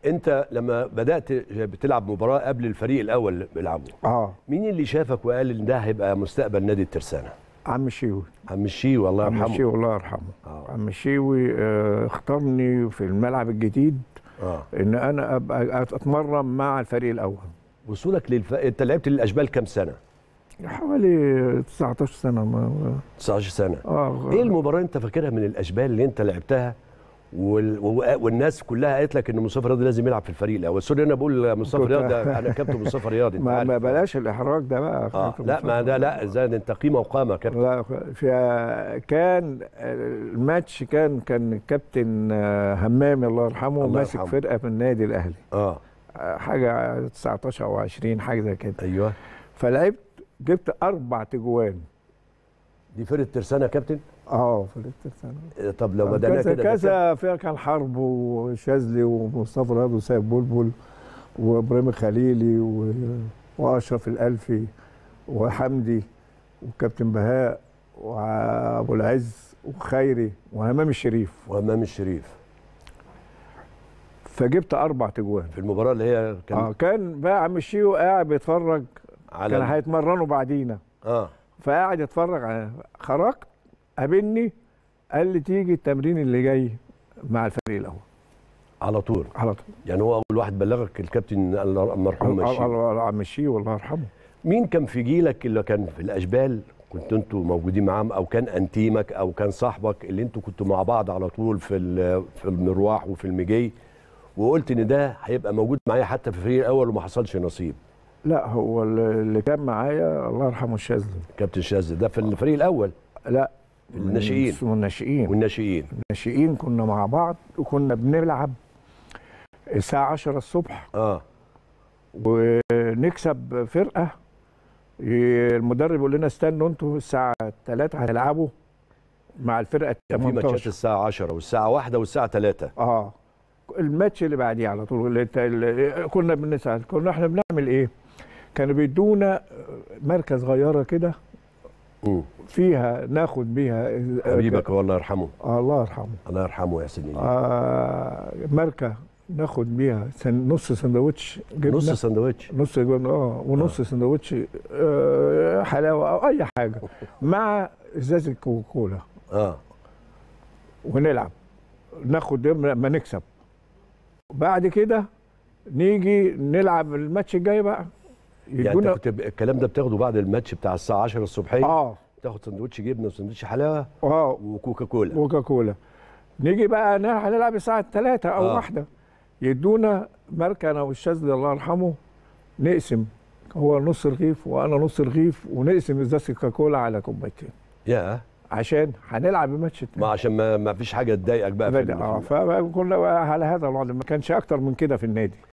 انت لما بدات بتلعب مباراه قبل الفريق الاول اللي بيلعبه اه مين اللي شافك وقال ان ده هيبقى مستقبل نادي الترسانه عم الشيوي عم الشيوي الله عم يرحمه الشيوي الله يرحمه آه. عم الشيوي آه، اختارني في الملعب الجديد اه ان انا ابقى اتمرن مع الفريق الاول وصولك للف... انت لعبت للاشبال كام سنه حوالي 19 سنه ما 19 سنه اه ايه المباراه انت فاكرها من الاشبال اللي انت لعبتها وال... و- والناس كلها قالت لك ان مصطفى رياض لازم يلعب في الفريق الاول سوري انا بقول مصطفى كنت- رياض ده انا كابتن مصطفى رياض انت ما, عارف. ما بلاش الاحراج ده بقى اه لا ما ده لا ازاي ده انت قيمه وقامه يا كابتن لا في كان الماتش كان كان الكابتن همام الله يرحمه الله ماسك يرحمه. فرقه من النادي الاهلي اه حاجه 19 او 20 حاجه زي كده ايوه فلعبت جبت اربع تجوان دي فرقه ترسانه يا كابتن اه في الترسانة. آه، طب لو بدانا كذا كده ده كام- كذا فيها كان حرب وشاذلي ومصطفى رياض وسيد بلبل وابراهيم الخليلي و... واشرف الالفي وحمدي وكابتن بهاء وابو العز وخيري وهمام الشريف وامام الشريف فجبت اربع تجوان في المباراه اللي هي كان اه كان بقى عم الشيو قاعد بيتفرج على كان هيتمرنوا بعدينا اه فقاعد يتفرج على خرجت قابلني قال لي تيجي التمرين اللي جاي مع الفريق الاول على طول على طول يعني هو اول واحد بلغك الكابتن المرحوم الله- ماشي الله- عم الشيو الله يرحمه مين كان في جيلك اللي كان في الاشبال كنتوا انتوا موجودين معاهم او كان انتيمك او كان صاحبك اللي انتوا كنتوا مع بعض على طول في ال- في المروح وفي المجي وقلت ان ده هيبقى موجود معايا حتى في الفريق الاول وما حصلش نصيب لا هو اللي كان معايا الله يرحمه الشاذلي كابتن شاذ ده في الفريق الاول لا الناشئين. اسمه الناشئين والناشئين الناشئين كنا مع بعض وكنا بنلعب الساعة 10 الصبح اه ونكسب فرقة ي- المدرب يقول لنا استنوا انتوا الساعة 3 هتلعبوا مع الفرقة كان في ماتشات 18 الساعه 10 والساعه 1 والساعه 3 اه الماتش اللي بعديه على طول اللي انت- اللي كنا بنسأل كنا احنا بنعمل ايه؟ كانوا بيدونا مركز صغيرة كده امم فيها ناخد بيها حبيبك هو الله يرحمه آه الله يرحمه الله يرحمه يا سيدي آه ماركه ناخد بيها سن نص سندوتش جبنه نص سندوتش نص جبنه اه ونص سندوتش آه حلاوه او اي حاجه مع ازازه كوكولا اه ونلعب ناخد دي ما نكسب بعد كده نيجي نلعب الماتش الجاي بقى يعني انت كنت ب- الكلام ده بتاخده بعد الماتش بتاع الساعه 10 الصبحيه اه تاخد سندوتش جبنه وسندوتش حلاوه اه وكوكا كولا كوكا كولا نيجي بقى ن- هنلعب الساعه 3 او آه. واحدة يدونا ماركه انا والشاذلي الله يرحمه نقسم هو نص رغيف وانا نص رغيف ونقسم ازازه كوكاكولا على كوبايتين يا عشان هنلعب الماتش ما عشان ما, ما فيش حاجه تضايقك بقى في التاني اه فكنا بقى على هذا الوضع ما كانش اكتر من كده في النادي